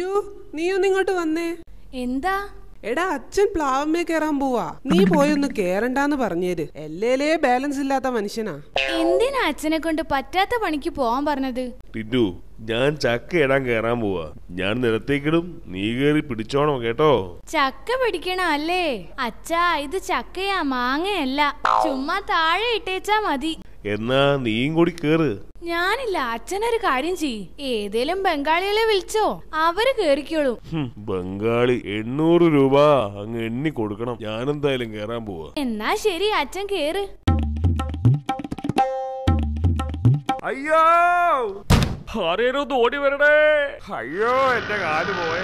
ടിൻഡു നീ ഒന്ന് ഇങ്ങോട്ട് വന്നേ എന്താ എടാ അച്ഛൻ പ്ലാവമ്മേ കേറാൻ പോവാ നീ പോയൊന്ന് കേറണ്ടാന്ന് പറഞ്ഞേര് എല്ലേലേ ബാലൻസ് ഇല്ലാത്ത മനുഷ്യനാ എന്തിനാ അച്ഛനെ കൊണ്ട് പറ്റാത്ത പണിക്ക് പോവാൻ പറഞ്ഞത് ടിറ്റു ഞാൻ ചക്ക ഇടാൻ കയറാൻ പോവാ ഞാൻ നിലത്തേക്കിടും നീ കയറി പിടിച്ചോണം കേട്ടോ ചക്ക പിടിക്കണ അല്ലേ അച്ഛാ ഇത് ചക്കയാ മാങ്ങയല്ല ചുമ്മാ താഴെ ഇട്ടേച്ചാ മതി എന്നാ നീയും കൂടി കേറ് ഞാനില്ല അച്ഛനൊരു കാര്യം ചെയ് ഏതേലും ബംഗാളികളെ വിളിച്ചോ അവര് കേറിക്കോളും ഹും, ബംഗാളി എണ്ണൂറ് രൂപ അങ്ങ് എണ്ണി കൊടുക്കണം ഞാനെന്തായാലും കയറാൻ പോവാ എന്നാ ശരി അച്ഛൻ കേറ് അയ്യോ ആരേലും ഒന്ന് ഓടി വരണേ അയ്യോ എന്റെ കാല് പോയേ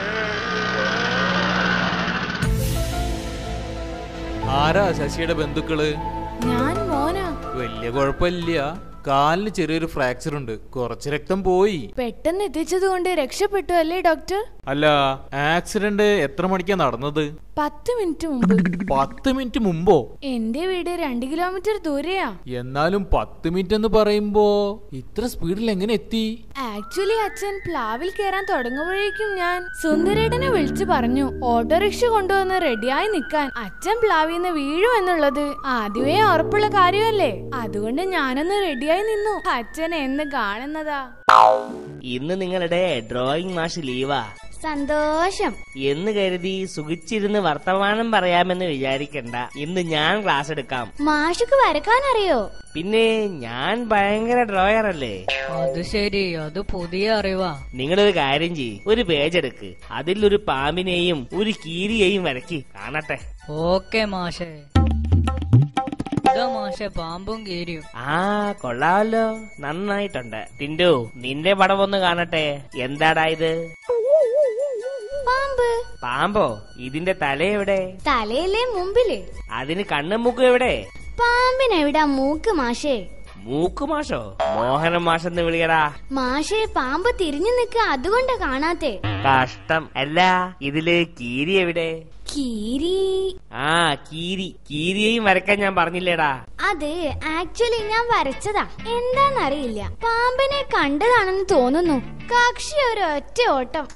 ആരാ ശശിയുടെ ബന്ധുക്കള് ഞാൻ മോനാ വലിയ കുഴപ്പമില്ല കാലിന് ചെറിയൊരു ഫ്രാക്ചർ ഉണ്ട് കുറച്ച് രക്തം പോയി പെട്ടെന്ന് എത്തിച്ചത് കൊണ്ട് രക്ഷപ്പെട്ടു അല്ലേ ഡോക്ടർ അല്ല ആക്സിഡന്റ് എത്ര മണിക്കാ നടന്നത് പത്ത് മിനിറ്റ് മുമ്പ് പത്ത് മിനിറ്റ് മുമ്പോ എന്റെ വീട് രണ്ട് കിലോമീറ്റർ ദൂരെയാ എന്നാലും പത്ത് മിനിറ്റ് എന്ന് പറയുമ്പോ ഇത്ര സ്പീഡിൽ എങ്ങനെ എത്തി ആക്ച്വലി അച്ഛൻ പ്ലാവിൽ കയറാൻ തുടങ്ങുമ്പോഴേക്കും ഞാൻ സുന്ദരേട്ടനെ വിളിച്ചു പറഞ്ഞു ഓട്ടോറിക്ഷ കൊണ്ടുവന്ന് റെഡിയായി നിൽക്കാൻ അച്ഛൻ പ്ലാവിന്ന് വീഴുമെന്നുള്ളത് ആദ്യമേ ഉറപ്പുള്ള കാര്യമല്ലേ അതുകൊണ്ട് ഞാനൊന്ന് റെഡിയായി നിന്നു അച്ഛൻ എന്ന് കാണുന്നതാ ഇന്ന് നിങ്ങളുടെ ഡ്രോയിങ് മാഷ് ലീവാ സന്തോഷം എന്ന് കരുതി സുഖിച്ചിരുന്ന് വർത്തമാനം പറയാമെന്ന് വിചാരിക്കണ്ട ഇന്ന് ഞാൻ ക്ലാസ് എടുക്കാം മാഷുക്ക് വരക്കാൻ അറിയോ പിന്നെ ഞാൻ ഭയങ്കര ഡ്രോയർ അല്ലേ അത് ശരി അത് പുതിയ അറിവാ നിങ്ങളൊരു കാര്യം ചെയ്യ് ഒരു പേജ് എടുക്ക് അതിൽ ഒരു പാമ്പിനെയും ഒരു കീരിയെയും വരക്കി കാണട്ടെ ഓക്കെ മാഷേ ഇതാ മാഷെ പാമ്പും കീരിയും ആ കൊള്ളാമല്ലോ നന്നായിട്ടുണ്ട് ടിൻഡു നിന്റെ പടം ഒന്ന് കാണട്ടെ എന്താടാ ഇത് പാമ്പ് പാമ്പോ ഇതിന്റെ തല എവിടെ തലയിലെ മുമ്പില് അതിന് കണ്ണും മൂക്കും എവിടെ പാമ്പിനെവിടാ മൂക്ക് മാഷേ മൂക്ക് മാഷോ മോഹനം മാഷെന്ന് വിളിയടാ മാഷേ പാമ്പ് തിരിഞ്ഞു നിക്ക അതുകൊണ്ടാ കാണാത്തെ കഷ്ടം അല്ല ഇതില് കീരി എവിടെ കീരി ആ കീരി കീരിയെയും വരക്കാൻ ഞാൻ പറഞ്ഞില്ലേടാ അത് ആക്ച്വലി ഞാൻ വരച്ചതാ എന്താന്നറിയില്ല പാമ്പിനെ കണ്ടതാണെന്ന് തോന്നുന്നു കക്ഷി ഒരു ഒറ്റ ഓട്ടം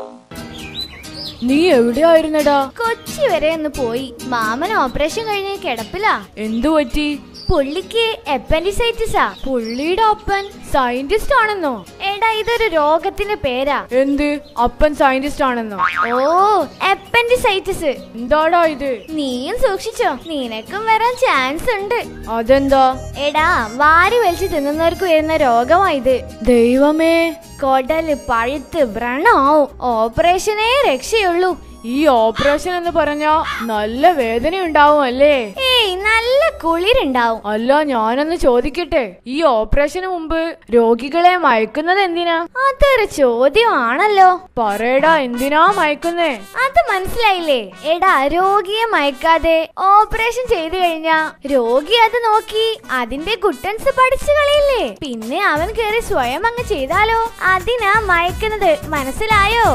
നീ എവിടെയായിരുന്നടാ കൊച്ചി വരെ ഒന്ന് പോയി മാമൻ ഓപ്പറേഷൻ കഴിഞ്ഞ് കിടപ്പിലാ എന്തു പറ്റി പുള്ളിക്ക് എപ്പൻഡിസൈറ്റിസാ പുള്ളിയുടെ അപ്പൻ സയന്റിസ്റ്റ് ആണെന്നോ എടാ ഇതൊരു രോഗത്തിന്റെ പേരാ എന്ത് അപ്പൻ സയന്റിസ്റ്റ് ആണെന്നോ ഓ എപ്പൻഡിസൈറ്റിസ് എന്താടാ ഇത് നീയും സൂക്ഷിച്ചോ നിനക്കും വരാൻ ചാൻസ് ഉണ്ട് അതെന്താ എടാ വാരി വലിച്ചു തിന്നുന്നവർക്ക് വരുന്ന രോഗമാ ഇത് ദൈവമേ കൊടല് പഴുത്ത് വ്രണമാവും ഓപ്പറേഷനേ രക്ഷയുള്ളൂ ഈ ഓപ്പറേഷൻ എന്ന് പറഞ്ഞാ നല്ല വേദന ഉണ്ടാവും അല്ലേ ഏയ് നല്ല കുളിരുണ്ടാവും അല്ല ഞാനൊന്ന് ചോദിക്കട്ടെ ഈ ഓപ്പറേഷന് മുമ്പ് രോഗികളെ മയക്കുന്നത് എന്തിനാ അതൊരു ചോദ്യമാണല്ലോ പറയടാ എന്തിനാ മയക്കുന്നേ അത് മനസ്സിലായില്ലേ എടാ രോഗിയെ മയക്കാതെ ഓപ്പറേഷൻ ചെയ്തു കഴിഞ്ഞാ രോഗി അത് നോക്കി അതിന്റെ കുട്ടൻസ് പഠിച്ചു കളയില്ലേ പിന്നെ അവൻ കയറി സ്വയം അങ്ങ് ചെയ്താലോ അതിനാ മയക്കുന്നത് മനസ്സിലായോ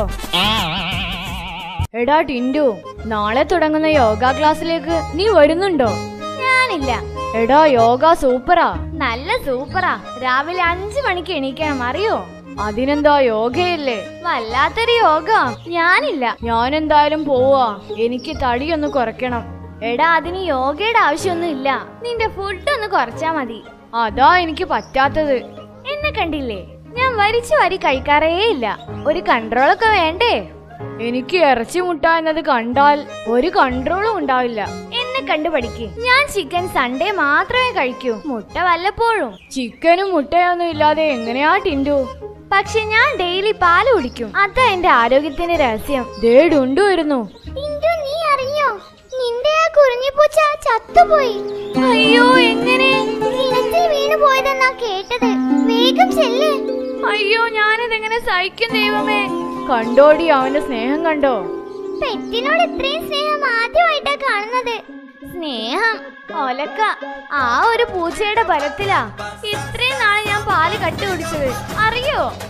എടാ ടിൻഡു നാളെ തുടങ്ങുന്ന യോഗ ക്ലാസ്സിലേക്ക് നീ വരുന്നുണ്ടോ ഞാനില്ല എടാ യോഗ സൂപ്പറാ നല്ല സൂപ്പറാ രാവിലെ അഞ്ചു മണിക്ക് എണീക്കണം അറിയോ അതിനെന്താ യോഗയല്ലേ വല്ലാത്തൊരു യോഗ ഞാനില്ല ഞാൻ എന്തായാലും പോവാ എനിക്ക് തടിയൊന്ന് കുറയ്ക്കണം എടാ അതിന് യോഗയുടെ ആവശ്യമൊന്നും ഇല്ല നിന്റെ ഫുഡ് ഒന്ന് കുറച്ചാ മതി അതാ എനിക്ക് പറ്റാത്തത് എന്നെ കണ്ടില്ലേ ഞാൻ വരിച്ചു വരി കഴിക്കാറേ ഇല്ല ഒരു കൺട്രോളൊക്കെ വേണ്ടേ എനിക്ക് ഇറച്ചി മുട്ട എന്നത് കണ്ടാൽ ഒരു കൺട്രോളും ഉണ്ടാവില്ല എന്നെ കണ്ടു പഠിക്ക് ഞാൻ ചിക്കൻ സൺഡേ മാത്രമേ കഴിക്കൂ മുട്ട വല്ലപ്പോഴും ചിക്കനും മുട്ടയൊന്നും ഇല്ലാതെ എങ്ങനെയാ ടിൻഡു പക്ഷെ ഞാൻ ഡെയിലി പാല് കുടിക്കും അതാ എന്റെ ആരോഗ്യത്തിന്റെ രഹസ്യം ദേ ഡുണ്ടു വരുന്നു നീ അറിഞ്ഞോ നിന്റെ ആ കുറിഞ്ഞിപ്പൂച്ച ചത്തുപോയി അയ്യോ എങ്ങനെ കിണറ്റിൽ വീണു പോയതെന്നാ കേട്ടത് വേഗം ചെല്ല് അയ്യോ ഞാനതെങ്ങനെ സഹിക്കും ദൈവമേ കണ്ടോടി അവന്റെ സ്നേഹം കണ്ടോ പെറ്റിനോട് ഇത്രയും സ്നേഹം ആദ്യമായിട്ടാ കാണുന്നത് സ്നേഹം ഒലക്ക ആ ഒരു പൂച്ചയുടെ ബലത്തിലാ ഇത്രയും നാളെ ഞാൻ പാല് കട്ടി കുടിച്ചത് അറിയോ